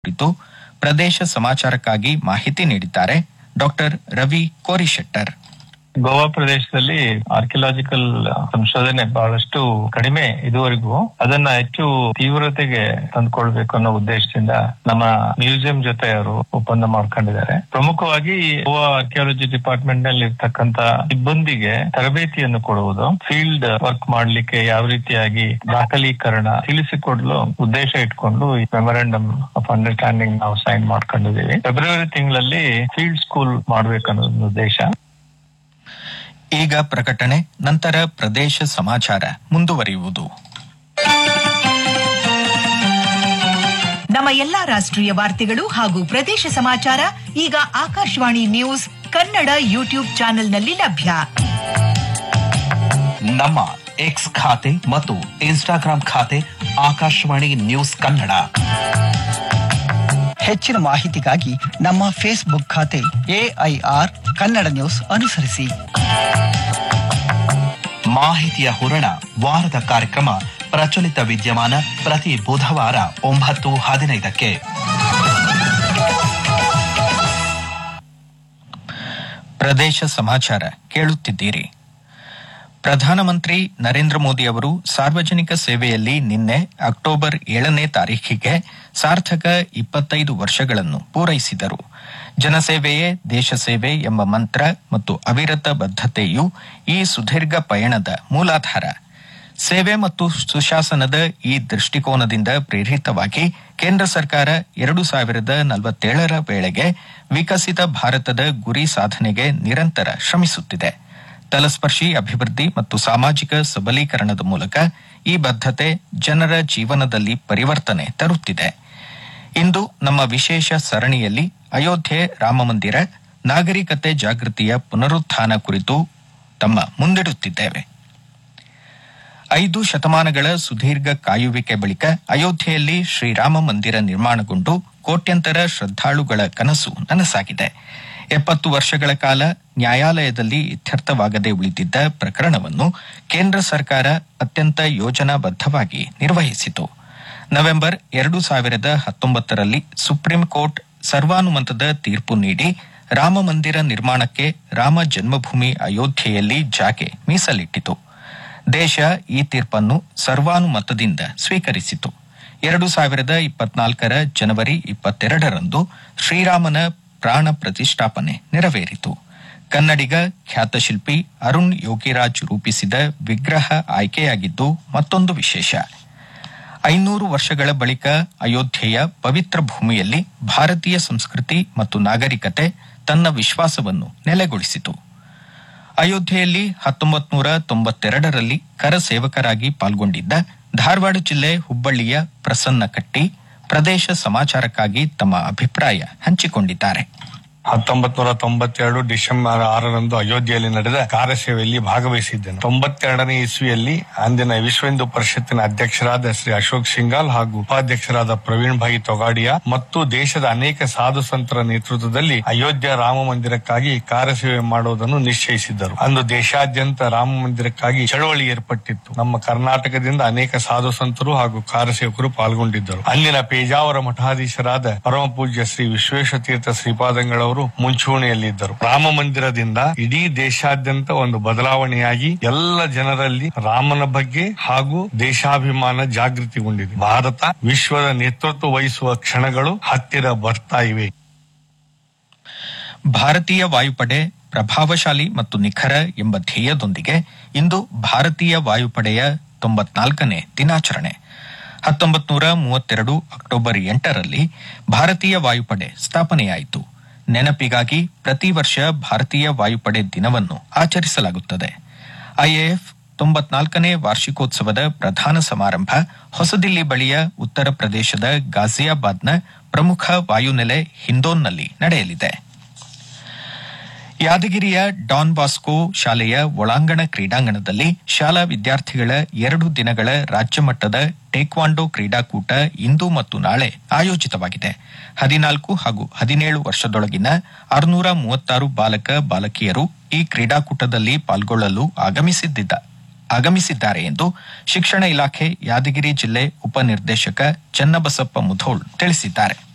ಕುರಿತು ಪ್ರದೇಶ ಸಮಾಚಾರಕ್ಕಾಗಿ ಮಾಹಿತಿ ನೀಡಿದ್ದಾರೆ ಡಾಕ್ಟರ್ ರವಿ ಕೋರಿಶೆಟ್ಟರ್ ಗೋವಾ ಪ್ರದೇಶದಲ್ಲಿ ಆರ್ಕಿಯಲಾಜಿಕಲ್ ಸಂಶೋಧನೆ ಬಹಳಷ್ಟು ಕಡಿಮೆ ಇದುವರೆಗೂ ಅದನ್ನ ಹೆಚ್ಚು ತೀವ್ರತೆಗೆ ತಂದ್ಕೊಳ್ಬೇಕು ಅನ್ನೋ ಉದ್ದೇಶದಿಂದ ನಮ್ಮ ಮ್ಯೂಸಿಯಂ ಜೊತೆ ಅವರು ಒಪ್ಪಂದ ಮಾಡ್ಕೊಂಡಿದ್ದಾರೆ ಪ್ರಮುಖವಾಗಿ ಗೋವಾ ಆರ್ಕಿಯಾಲಜಿ ಡಿಪಾರ್ಟ್ಮೆಂಟ್ ನಲ್ಲಿ ಇರ್ತಕ್ಕಂತ ಸಿಬ್ಬಂದಿಗೆ ತರಬೇತಿಯನ್ನು ಕೊಡುವುದು ಫೀಲ್ಡ್ ವರ್ಕ್ ಮಾಡ್ಲಿಕ್ಕೆ ಯಾವ ರೀತಿಯಾಗಿ ದಾಖಲೀಕರಣ ತಿಳಿಸಿಕೊಡಲು ಉದ್ದೇಶ ಇಟ್ಕೊಂಡು ಈ ಮೆಮೊರಾಂಡಮ್ ಆಫ್ ಅಂಡರ್ಸ್ಟ್ಯಾಂಡಿಂಗ್ ನಾವು ಸೈನ್ ಮಾಡ್ಕೊಂಡಿದ್ದೀವಿ ಫೆಬ್ರವರಿ ತಿಂಗಳಲ್ಲಿ ಫೀಲ್ಡ್ ಸ್ಕೂಲ್ ಮಾಡ್ಬೇಕನ್ನೋದು ಉದ್ದೇಶ ಈಗ ಪ್ರಕಟಣೆ ನಂತರ ಪ್ರದೇಶ ಸಮಾಚಾರ ಮುಂದುವರಿಯುವುದು ನಮ್ಮ ಎಲ್ಲಾ ರಾಷ್ಟ್ರೀಯ ವಾರ್ತೆಗಳು ಹಾಗೂ ಪ್ರದೇಶ ಸಮಾಚಾರ ಈಗ ಆಕಾಶವಾಣಿ ನ್ಯೂಸ್ ಕನ್ನಡ ಯೂಟ್ಯೂಬ್ ಚಾನೆಲ್ನಲ್ಲಿ ಲಭ್ಯ ನಮ್ಮ ಎಕ್ಸ್ ಖಾತೆ ಮತ್ತು ಇನ್ಸ್ಟಾಗ್ರಾಂ ಖಾತೆ ಆಕಾಶವಾಣಿ ನ್ಯೂಸ್ ಕನ್ನಡ ಹೆಚ್ಚಿನ ಮಾಹಿತಿಗಾಗಿ ನಮ್ಮ ಫೇಸ್ಬುಕ್ ಖಾತೆ ಎಐಆರ್ ಕನ್ನಡ ನ್ಯೂಸ್ ಅನುಸರಿಸಿ ಮಾಹಿತಿಯ ಹೂರಣ ವಾರದ ಕಾರ್ಯಕ್ರಮ ಪ್ರಚಲಿತ ವಿದ್ಯಮಾನ ಪ್ರತಿ ಬುಧವಾರ ಒಂಬತ್ತು ಹದಿನೈದಕ್ಕೆ ಪ್ರದೇಶ ಸಮಾಚಾರ ಕೇಳುತ್ತಿದ್ದೀರಿ ಪ್ರಧಾನಮಂತ್ರಿ ನರೇಂದ್ರ ಮೋದಿ ಅವರು ಸಾರ್ವಜನಿಕ ಸೇವೆಯಲ್ಲಿ ನಿನ್ನೆ ಅಕ್ಟೋಬರ್ ಏಳನೇ ತಾರೀಖಿಗೆ ಸಾರ್ಥಕ ಇಪ್ಪತ್ತೈದು ವರ್ಷಗಳನ್ನು ಪೂರೈಸಿದರು ಜನಸೇವೆಯೇ ದೇಶ ಸೇವೆ ಎಂಬ ಮಂತ್ರ ಮತ್ತು ಅವಿರತ ಬದ್ಧತೆಯು ಈ ಸುದೀರ್ಘ ಪಯಣದ ಮೂಲಾಧಾರ ಸೇವೆ ಮತ್ತು ಸುಶಾಸನದ ಈ ದೃಷ್ಟಿಕೋನದಿಂದ ಪ್ರೇರಿತವಾಗಿ ಕೇಂದ್ರ ಸರ್ಕಾರ ಎರಡು ಸಾವಿರದ ನಲವತ್ತೇಳರ ವೇಳೆಗೆ ವಿಕಸಿತ ಭಾರತದ ಗುರಿ ಸಾಧನೆಗೆ ನಿರಂತರ ಶ್ರಮಿಸುತ್ತಿದೆ ತಲಸ್ಪರ್ಶಿ ಅಭಿವೃದ್ಧಿ ಮತ್ತು ಸಾಮಾಜಿಕ ಸಬಲೀಕರಣದ ಮೂಲಕ ಈ ಬದ್ಧತೆ ಜನರ ಜೀವನದಲ್ಲಿ ಪರಿವರ್ತನೆ ತರುತ್ತಿದೆ ಇಂದು ನಮ್ಮ ವಿಶೇಷ ಸರಣಿಯಲ್ಲಿ ಅಯೋಧ್ಯೆ ರಾಮಮಂದಿರ ನಾಗರಿಕತೆ ಜಾಗೃತಿಯ ಪುನರುತ್ಥಾನ ಕುರಿತು ತಮ್ಮ ಮುಂದಿಡುತ್ತಿದ್ದೇವೆ ಐದು ಶತಮಾನಗಳ ಸುದೀರ್ಘ ಕಾಯುವಿಕೆ ಬಳಿಕ ಅಯೋಧ್ಯೆಯಲ್ಲಿ ಶ್ರೀರಾಮ ಮಂದಿರ ನಿರ್ಮಾಣಗೊಂಡು ಕೋಟ್ಯಂತರ ಶ್ರದ್ಧಾಳುಗಳ ಕನಸು ನನಸಾಗಿದೆ ಎಪ್ಪತ್ತು ವರ್ಷಗಳ ಕಾಲ ನ್ಯಾಯಾಲಯದಲ್ಲಿ ಇತ್ಯರ್ಥವಾಗದೆ ಉಳಿದಿದ್ದ ಪ್ರಕರಣವನ್ನು ಕೇಂದ್ರ ಸರ್ಕಾರ ಅತ್ಯಂತ ಯೋಜನಾಬದ್ಧವಾಗಿ ನಿರ್ವಹಿಸಿತು ನವೆಂಬರ್ ಎರಡು ಸಾವಿರದ ಹತ್ತೊಂಬತ್ತರಲ್ಲಿ ಸುಪ್ರೀಂ ಕೋರ್ಟ್ ಸರ್ವಾನುಮತದ ತೀರ್ಪು ನೀಡಿ ರಾಮ ಮಂದಿರ ನಿರ್ಮಾಣಕ್ಕೆ ರಾಮ ಜನ್ಮಭೂಮಿ ಅಯೋಧ್ಯೆಯಲ್ಲಿ ಜಾಗೆ ಮೀಸಲಿಟ್ಟಿತು ದೇಶ ಈ ತೀರ್ಪನ್ನು ಸರ್ವಾನುಮತದಿಂದ ಸ್ವೀಕರಿಸಿತು ಎರಡು ಸಾವಿರದ ಇಪ್ಪತ್ನಾಲ್ಕರ ಜನವರಿ ಇಪ್ಪತ್ತೆರಡರಂದು ಶ್ರೀರಾಮನ ಪ್ರಾಣ ಪ್ರತಿಷ್ಠಾಪನೆ ನೆರವೇರಿತು ಕನ್ನಡಿಗ ಖ್ಯಾತ ಶಿಲ್ಪಿ ಅರುಣ್ ಯೋಗಿರಾಜ್ ರೂಪಿಸಿದ ವಿಗ್ರಹ ಆಯ್ಕೆಯಾಗಿದ್ದು ಮತ್ತೊಂದು ವಿಶೇಷ ಐನೂರು ವರ್ಷಗಳ ಬಳಿಕ ಅಯೋಧ್ಯೆಯ ಪವಿತ್ರ ಭೂಮಿಯಲ್ಲಿ ಭಾರತೀಯ ಸಂಸ್ಕೃತಿ ಮತ್ತು ನಾಗರಿಕತೆ ತನ್ನ ವಿಶ್ವಾಸವನ್ನು ನೆಲೆಗೊಳಿಸಿತು ಅಯೋಧ್ಯೆಯಲ್ಲಿ ಹತ್ತೊಂಬತ್ತು ನೂರ ತೊಂಬತ್ತೆರಡರಲ್ಲಿ ಕರ ಸೇವಕರಾಗಿ ಪಾಲ್ಗೊಂಡಿದ್ದ ಧಾರವಾಡ ಜಿಲ್ಲೆ ಹುಬ್ಬಳ್ಳಿಯ ಪ್ರಸನ್ನ ಕಟ್ಟಿ ಪ್ರದೇಶ ಸಮಾಚಾರಕ್ಕಾಗಿ ತಮ್ಮ ಅಭಿಪ್ರಾಯ ಹಂಚಿಕೊಂಡಿದ್ದಾರೆ ಹತ್ತೊಂಬತ್ ನೂರ ತೊಂಬತ್ತೆರಡು ಡಿಸೆಂಬರ್ ಆರರಂದು ಅಯೋಧ್ಯೆಯಲ್ಲಿ ನಡೆದ ಕಾರ್ಯಸೇವೆಯಲ್ಲಿ ಭಾಗವಹಿಸಿದ್ದೆನು ತೊಂಬತ್ತೆರಡನೇ ಇಸ್ವಿಯಲ್ಲಿ ಅಂದಿನ ವಿಶ್ವ ಹಿಂದೂ ಪರಿಷತ್ತಿನ ಅಧ್ಯಕ್ಷರಾದ ಶ್ರೀ ಅಶೋಕ್ ಸಿಂಗಾಲ್ ಹಾಗೂ ಉಪಾಧ್ಯಕ್ಷರಾದ ಪ್ರವೀಣ್ ಭಾಯಿ ತೊಗಾಡಿಯಾ ಮತ್ತು ದೇಶದ ಅನೇಕ ಸಾಧು ಸಂತರ ನೇತೃತ್ವದಲ್ಲಿ ಅಯೋಧ್ಯ ರಾಮ ಮಂದಿರಕ್ಕಾಗಿ ಕಾರ್ಯಸೇವೆ ಮಾಡುವುದನ್ನು ನಿಶ್ಚಯಿಸಿದ್ದರು ಅಂದು ದೇಶಾದ್ಯಂತ ರಾಮ ಮಂದಿರಕ್ಕಾಗಿ ಚಳವಳಿ ಏರ್ಪಟ್ಟಿತ್ತು ನಮ್ಮ ಕರ್ನಾಟಕದಿಂದ ಅನೇಕ ಸಾಧು ಸಂತರು ಹಾಗೂ ಕಾರ್ಯಸೇವಕರು ಪಾಲ್ಗೊಂಡಿದ್ದರು ಅಂದಿನ ಪೇಜಾವರ ಮಠಾಧೀಶರಾದ ಪರಮ ಪೂಜ್ಯ ಶ್ರೀ ವಿಶ್ವೇಶ ತೀರ್ಥ ಶ್ರೀಪಾದಂಗಳವರು ಮುಂಚೂಣಿಯಲ್ಲಿದ್ದರು ರಾಮ ಮಂದಿರದಿಂದ ಇಡೀ ದೇಶಾದ್ಯಂತ ಒಂದು ಬದಲಾವಣೆಯಾಗಿ ಎಲ್ಲ ಜನರಲ್ಲಿ ರಾಮನ ಬಗ್ಗೆ ಹಾಗೂ ದೇಶಾಭಿಮಾನ ಜಾಗೃತಿಗೊಂಡಿದೆ ಭಾರತ ವಿಶ್ವದ ನೇತೃತ್ವ ವಹಿಸುವ ಕ್ಷಣಗಳು ಹತ್ತಿರ ಬರ್ತಾ ಇವೆ ಭಾರತೀಯ ವಾಯುಪಡೆ ಪ್ರಭಾವಶಾಲಿ ಮತ್ತು ನಿಖರ ಎಂಬ ಧ್ಯೇಯದೊಂದಿಗೆ ಇಂದು ಭಾರತೀಯ ವಾಯುಪಡೆಯ ತೊಂಬತ್ನಾಲ್ಕನೇ ದಿನಾಚರಣೆ ಹತ್ತೊಂಬತ್ತು ನೂರ ಮೂವತ್ತೆರಡು ಅಕ್ಟೋಬರ್ ಎಂಟರಲ್ಲಿ ಭಾರತೀಯ ವಾಯುಪಡೆ ಸ್ಥಾಪನೆಯಾಯಿತು ನೆನಪಿಗಾಗಿ ಪ್ರತಿ ವರ್ಷ ಭಾರತೀಯ ವಾಯುಪಡೆ ದಿನವನ್ನು ಆಚರಿಸಲಾಗುತ್ತದೆ ಐಎಎಫ್ ತೊಂಬತ್ನಾಲ್ಕನೇ ವಾರ್ಷಿಕೋತ್ಸವದ ಪ್ರಧಾನ ಸಮಾರಂಭ ಹೊಸದಿಲ್ಲಿ ಬಳಿಯ ಉತ್ತರ ಪ್ರದೇಶದ ಗಾಜಿಯಾಬಾದ್ನ ಪ್ರಮುಖ ವಾಯುನೆಲೆ ಹಿಂದೋನ್ನಲ್ಲಿ ನಡೆಯಲಿದೆ ಯಾದಗಿರಿಯ ಡಾನ್ ಬಾಸ್ಕೋ ಶಾಲೆಯ ಒಳಾಂಗಣ ಕ್ರೀಡಾಂಗಣದಲ್ಲಿ ಶಾಲಾ ವಿದ್ಯಾರ್ಥಿಗಳ ಎರಡು ದಿನಗಳ ರಾಜ್ಯಮಟ್ಟದ ಟೇಕ್ವಾಂಡೋ ಕ್ರೀಡಾಕೂಟ ಇಂದು ಮತ್ತು ನಾಳೆ ಆಯೋಜಿತವಾಗಿದೆ ಹದಿನಾಲ್ಕು ಹಾಗೂ ಹದಿನೇಳು ವರ್ಷದೊಳಗಿನ ಆರುನೂರ ಮೂವತ್ತಾರು ಬಾಲಕ ಬಾಲಕಿಯರು ಈ ಕ್ರೀಡಾಕೂಟದಲ್ಲಿ ಪಾಲ್ಗೊಳ್ಳಲು ಆಗಮಿಸಿದ್ದ ಆಗಮಿಸಿದ್ದಾರೆ ಎಂದು ಶಿಕ್ಷಣ ಇಲಾಖೆ ಯಾದಗಿರಿ ಜಿಲ್ಲೆ ಉಪನಿರ್ದೇಶಕ ಚನ್ನಬಸಪ್ಪ ಮುಧೋಳ್ ತಿಳಿಸಿದ್ದಾರೆ